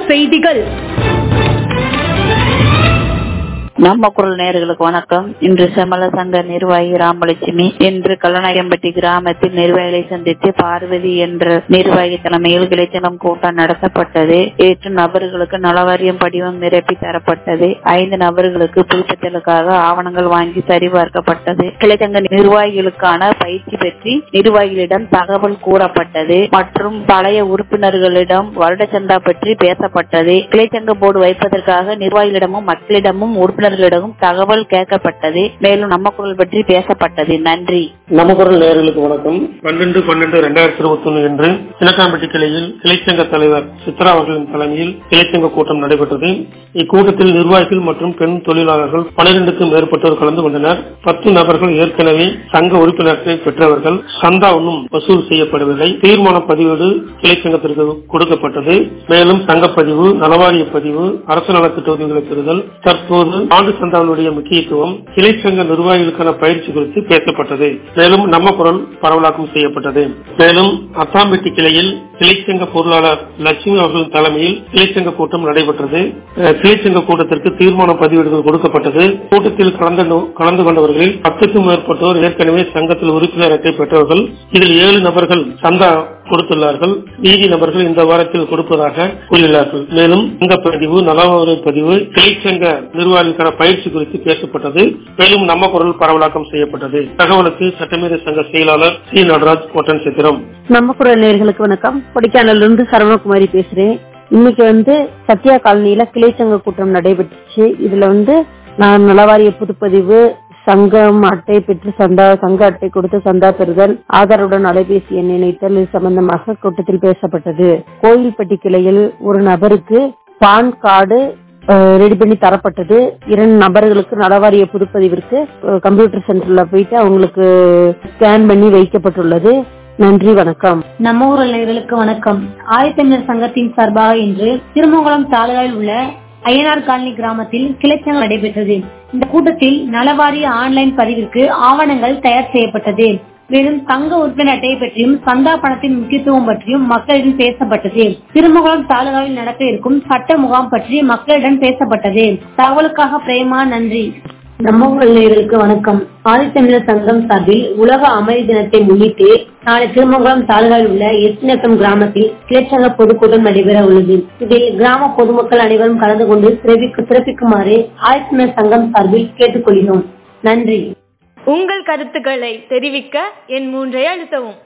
செய்திகள் நம்ம குரல் நேயர்களுக்கு வணக்கம் இன்று செமல சங்க நிர்வாகி ராமலட்சுமி இன்று கல்லநாயகம்பட்டி கிராமத்தில் நிர்வாகிகளை சந்தித்து பார்வதி என்ற நிர்வாகி தலைமையில் கிளைச்சங்கம் கூட்டம் நடத்தப்பட்டது எட்டு நபர்களுக்கு நலவாரியம் படிவம் நிரப்பி தரப்பட்டது ஐந்து நபர்களுக்கு புதுப்பித்தலுக்காக ஆவணங்கள் வாங்கி சரிபார்க்கப்பட்டது கிளைச்சங்க நிர்வாகிகளுக்கான பயிற்சி பற்றி நிர்வாகிகளிடம் தகவல் கூறப்பட்டது மற்றும் பழைய உறுப்பினர்களிடம் வருட சந்தா பற்றி பேசப்பட்டது கிளைச்சங்க போர்டு வைப்பதற்காக நிர்வாகிகளிடமும் மக்களிடமும் உறுப்பினர் உறுப்பினர்களிடமும் தகவல் கேட்கப்பட்டது மேலும் நம்ம குரல் பற்றி பேசப்பட்டது நன்றி நம்ம குரல் நேயர்களுக்கு வணக்கம் பன்னெண்டு பன்னெண்டு ரெண்டாயிரத்தி இருபத்தி ஒன்னு இன்று சின்னக்காம்பட்டி கிளையில் கிளைச்சங்க தலைவர் சித்ரா அவர்களின் தலைமையில் கிளைச்சங்க கூட்டம் நடைபெற்றது இக்கூட்டத்தில் நிர்வாகிகள் மற்றும் பெண் தொழிலாளர்கள் பனிரெண்டுக்கும் மேற்பட்டோர் கலந்து கொண்டனர் பத்து நபர்கள் ஏற்கனவே சங்க உறுப்பினர்களை பெற்றவர்கள் சந்தா ஒன்றும் வசூல் செய்யப்படவில்லை தீர்மான பதிவேடு கிளைச்சங்கத்திற்கு கொடுக்கப்பட்டது மேலும் சங்கப்பதிவு நலவாரிய பதிவு அரசு நலத்திட்ட உதவிகளை பெறுதல் தற்போது ஆண்டு சந்தாவினுடைய முக்கியத்துவம் கிளை சங்க நிர்வாகிகளுக்கான பயிற்சி குறித்து பேசப்பட்டது மேலும் நம்ம குரல் பரவலாக்கம் செய்யப்பட்டது மேலும் அத்தாம்பட்டி கிளையில் கிளைச்சங்க பொருளாளர் லட்சுமி அவர்களின் தலைமையில் கிளைச்சங்க கூட்டம் நடைபெற்றது கிளைச்சங்க கூட்டத்திற்கு தீர்மான பதிவேடுகள் கொடுக்கப்பட்டது கூட்டத்தில் கலந்து கலந்து கொண்டவர்களில் பத்துக்கும் மேற்பட்டோர் ஏற்கனவே சங்கத்தில் உறுப்பினர் அட்டை பெற்றவர்கள் இதில் ஏழு நபர்கள் சந்தா கொடுத்துள்ளார்கள் மீதி நபர்கள் இந்த வாரத்தில் கொடுப்பதாக கூறியுள்ளார்கள் மேலும் சங்க பதிவு நலவாரி பதிவு கிளைச்சங்க நிர்வாகிகளுக்கான பயிற்சி குறித்து பேசப்பட்டது மேலும் நம்ம குரல் பரவலாக்கம் செய்யப்பட்டது தகவலுக்கு சட்டமேத சங்க செயலாளர் சி நடராஜ் ஒட்டன் சித்திரம் நம்ம குரல் நேர்களுக்கு வணக்கம் கொடைக்கானல்ல இருந்து சரவணகுமாரி பேசுறேன் இன்னைக்கு வந்து சத்யா காலனியில கிளைச்சங்க கூட்டம் நடைபெற்றுச்சு இதுல வந்து நான் நலவாரிய புதுப்பதிவு சங்கம் அட்டை பெற்று சந்தா சங்க அட்டை கொடுத்து சந்தா பெறுதல் ஆதாருடன் அலைபேசி எண் இணைத்தல் இது சம்பந்தமாக கூட்டத்தில் பேசப்பட்டது கோயில்பட்டி கிளையில் ஒரு நபருக்கு பான் கார்டு ரெடி பண்ணி தரப்பட்டது இரண்டு நபர்களுக்கு நலவாரிய புதுப்பதிவிற்கு கம்ப்யூட்டர் சென்டர்ல போயிட்டு அவங்களுக்கு ஸ்கேன் பண்ணி வைக்கப்பட்டுள்ளது நன்றி வணக்கம் நம்ம ஊரல் நேர்களுக்கு வணக்கம் ஆயத்தமிழர் சங்கத்தின் சார்பாக இன்று திருமங்கலம் தாலுகாவில் உள்ள அய்யனார் காலனி கிராமத்தில் கிளைச்சங்கம் நடைபெற்றது இந்த கூட்டத்தில் நலவாரிய ஆன்லைன் பதிவிற்கு ஆவணங்கள் தயார் செய்யப்பட்டது மேலும் தங்க உறுப்பினர் அட்டையை பற்றியும் சந்தா பணத்தின் முக்கியத்துவம் பற்றியும் மக்களிடம் பேசப்பட்டது திருமங்கலம் தாலுகாவில் நடக்க இருக்கும் சட்ட முகாம் பற்றி மக்களிடம் பேசப்பட்டது தகவலுக்காக பிரேமா நன்றி நம்ம நேயர்களுக்கு வணக்கம் ஆதித்தமிழர் சங்கம் சார்பில் உலக அமைதி தினத்தை முன்னிட்டு நாளை திருமங்கலம் தாலுகாவில் உள்ள எஸ்நக்கம் கிராமத்தில் கிளைச்சங்க பொதுக்கூட்டம் நடைபெற உள்ளது இதில் கிராம பொதுமக்கள் அனைவரும் கலந்து கொண்டு சிறப்பிக்குமாறு ஆதித்தமிழர் சங்கம் சார்பில் கேட்டுக்கொள்கிறோம் நன்றி உங்கள் கருத்துக்களை தெரிவிக்க என் மூன்றை அழுத்தவும்